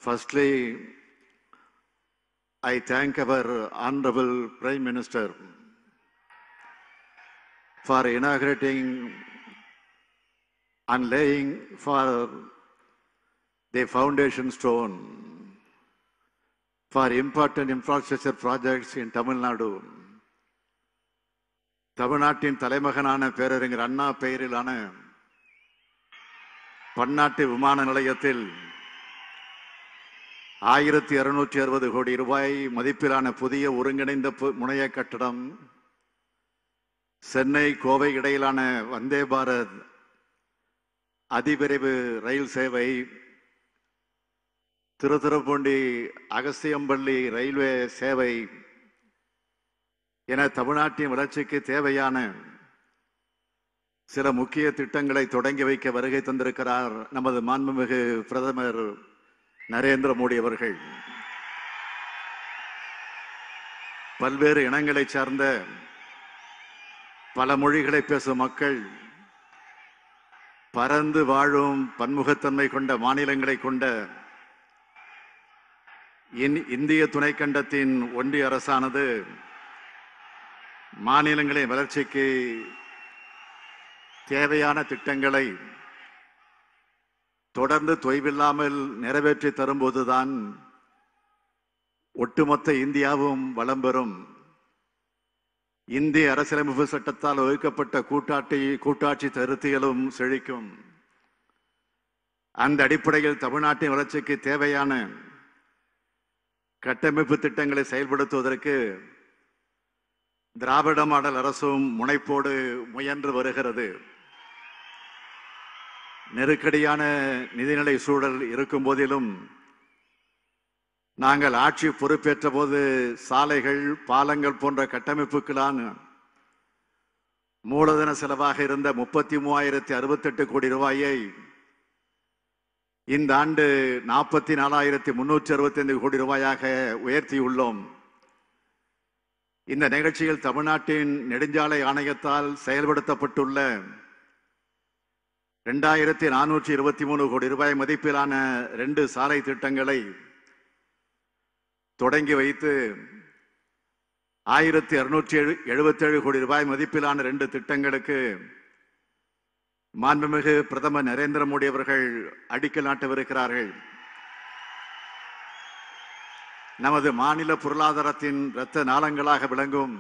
Firstly, I thank our Honorable Prime Minister for inaugurating and laying for the foundation stone for important infrastructure projects in Tamil Nadu. தமிழ்நாட்டின் தலைமகனான பேரறிஞர் அண்ணா பெயரிலான பன்னாட்டு விமான நிலையத்தில் ஆயிரத்தி இருநூற்றி அறுபது கோடி ரூபாய் மதிப்பிலான புதிய ஒருங்கிணைந்த பு- முனைய கட்டடம் சென்னை கோவை இடையிலான வந்தே பாரத் அதிவிரைவு ரயில் சேவை திருத்துறைப்பூண்டி அகஸ்தியம்பள்ளி ரயில்வே சேவை என தமிழ்நாட்டின் வளர்ச்சிக்கு தேவையான சில முக்கிய திட்டங்களை தொடங்கி வைக்க வருகை தந்திருக்கிறார் நமது மாண்புமிகு பிரதமர் நரேந்திர மோடி அவர்கள் பல்வேறு இனங்களைச் சார்ந்த பல மொழிகளை பேசும் மக்கள் பரந்து வாழும் பன்முகத்தன்மை கொண்ட மாநிலங்களை கொண்ட இன்- இந்திய துணைக்கண்டத்தின் ஒன்றிய அரசானது மாநிலங்களின் வளர்ச்சிக்கு தேவையான திட்டங்களை தொடர்ந்து தொய்வில்லாமல் நிறைவேற்றி தரும்போதுதான் ஒட்டுமொத்த இந்தியாவும் வளம் பெறும் இந்திய அரசியலமைப்பு சட்டத்தால் வகுக்கப்பட்ட கூட்டாட்சி கூட்டாட்சி கருத்தியலும் செழிக்கும் அந்த அடிப்படையில் தமிழ்நாட்டின் வளர்ச்சிக்கு தேவையான கட்டமைப்பு திட்டங்களை செயல்படுத்துவதற்கு திராவிட மாடல் அரசும் முனைப்போடு முயன்று வருகிறது நெருக்கடியான நிதிநிலை சூழல் இருக்கும் போதிலும் நாங்கள் ஆட்சி பொறுப்பேற்ற போது சாலைகள் பாலங்கள் போன்ற கட்டமைப்புக்களான மூலதன செலவாக இருந்த முப்பத்தி மூவாயிரத்தி அறுபத்தெட்டு கோடி ரூபாயை இந்த ஆண்டு நாற்பத்தி நாலாயிரத்தி முன்னூற்றி அறுபத்தைந்து கோடி ரூபாயாக உயர்த்தியுள்ளோம் இந்த நிகழ்ச்சியில் தமிழ்நாட்டின் நெடுஞ்சாலை ஆணையத்தால் செயல்படுத்தப்பட்டுள்ள இரண்டாயிரத்தி நானூற்றி இருபத்தி மூணு கோடி ரூபாய் மதிப்பிலான ரெண்டு சாலை திட்டங்களை தொடங்கி வைத்து ஆயிரத்தி இருநூற்றி எழுபத்தேழு கோடி ரூபாய் மதிப்பிலான ரெண்டு திட்டங்களுக்கு மாண்புமிகு பிரதமர் நரேந்திர மோடி அவர்கள் அடிக்கல் நாட்டவிருக்கிறார்கள் நமது மாநில பொருளாதாரத்தின் இரத்த நாளங்களாக விளங்கும்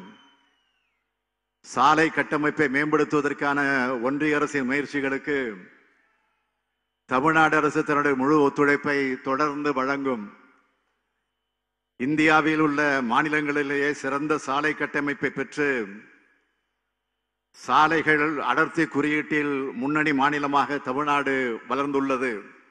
சாலை கட்டமைப்பை மேம்படுத்துவதற்கான ஒன்றிய அரசின் முயற்சிகளுக்கு தமிழ்நாடு அரசு தன்னுடைய முழு ஒத்துழைப்பை தொடர்ந்து வழங்கும் இந்தியாவில் உள்ள மாநிலங்களிலேயே சிறந்த சாலை கட்டமைப்பை பெற்று சாலைகள் அடர்த்தி குறியீட்டில் முன்னணி மாநிலமாக தமிழ்நாடு வளர்ந்துள்ளது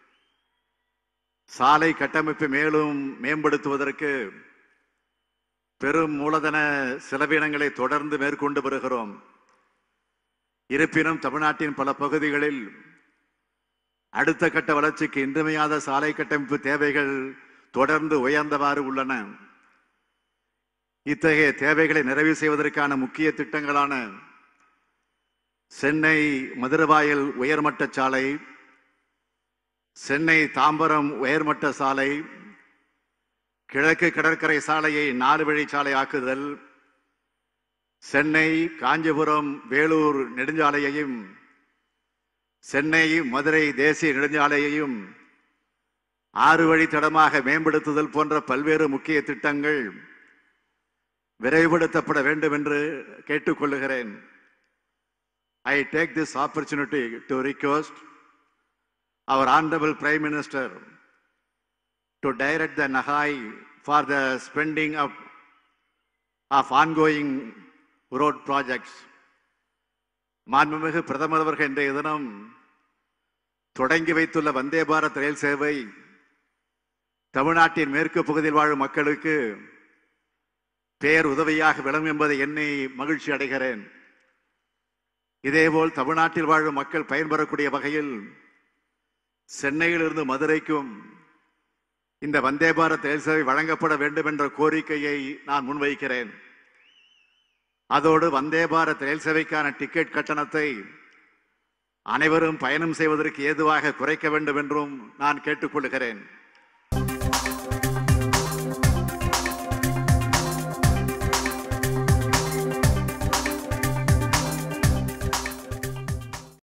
சாலை கட்டமைப்பை மேலும் மேம்படுத்துவதற்கு பெரும் மூலதன செலவினங்களை தொடர்ந்து மேற்கொண்டு வருகிறோம் இருப்பினும் தமிழ்நாட்டின் பல பகுதிகளில் அடுத்த கட்ட வளர்ச்சிக்கு இன்றியமையாத சாலை கட்டமைப்பு தேவைகள் தொடர்ந்து உயர்ந்தவாறு உள்ளன இத்தகைய தேவைகளை நிறைவு செய்வதற்கான முக்கிய திட்டங்களான சென்னை மதுரவாயல் உயர்மட்ட சாலை சென்னை தாம்பரம் உயர்மட்ட சாலை கிழக்கு கடற்கரை சாலையை நாலு வழி சாலை ஆக்குதல் சென்னை காஞ்சிபுரம் வேலூர் நெடுஞ்சாலையையும் சென்னை மதுரை தேசிய நெடுஞ்சாலையையும் ஆறு வழி தடமாக மேம்படுத்துதல் போன்ற பல்வேறு முக்கிய திட்டங்கள் விரைவுபடுத்தப்பட வேண்டும் என்று கேட்டுக்கொள்ளுகிறேன் I take this opportunity to request our honorable prime minister to direct the nahai for the spending of of ongoing road projects மாண்புமிகு பிரதமர் அவர்கள் இன்றைய தினம் தொடங்கி வைத்துள்ள வந்தே பாரத் ரயில் சேவை தமிழ்நாட்டின் மேற்கு பகுதியில் வாழும் மக்களுக்கு பேர் உதவியாக விளங்கும் என்பதை எண்ணி மகிழ்ச்சி அடைகிறேன் இதேபோல் தமிழ்நாட்டில் வாழும் மக்கள் பயன்பெறக்கூடிய வகையில் சென்னையிலிருந்து மதுரைக்கும் இந்த வந்தே பாரத் ரயில் சேவை வழங்கப்பட வேண்டும் என்ற கோரிக்கையை நான் முன்வைக்கிறேன் அதோடு வந்தே பாரத் ரயில் சேவைக்கான டிக்கெட் கட்டணத்தை அனைவரும் பயணம் செய்வதற்கு ஏதுவாக குறைக்க வேண்டும் என்றும் நான் கேட்டுக்கொள்கிறேன்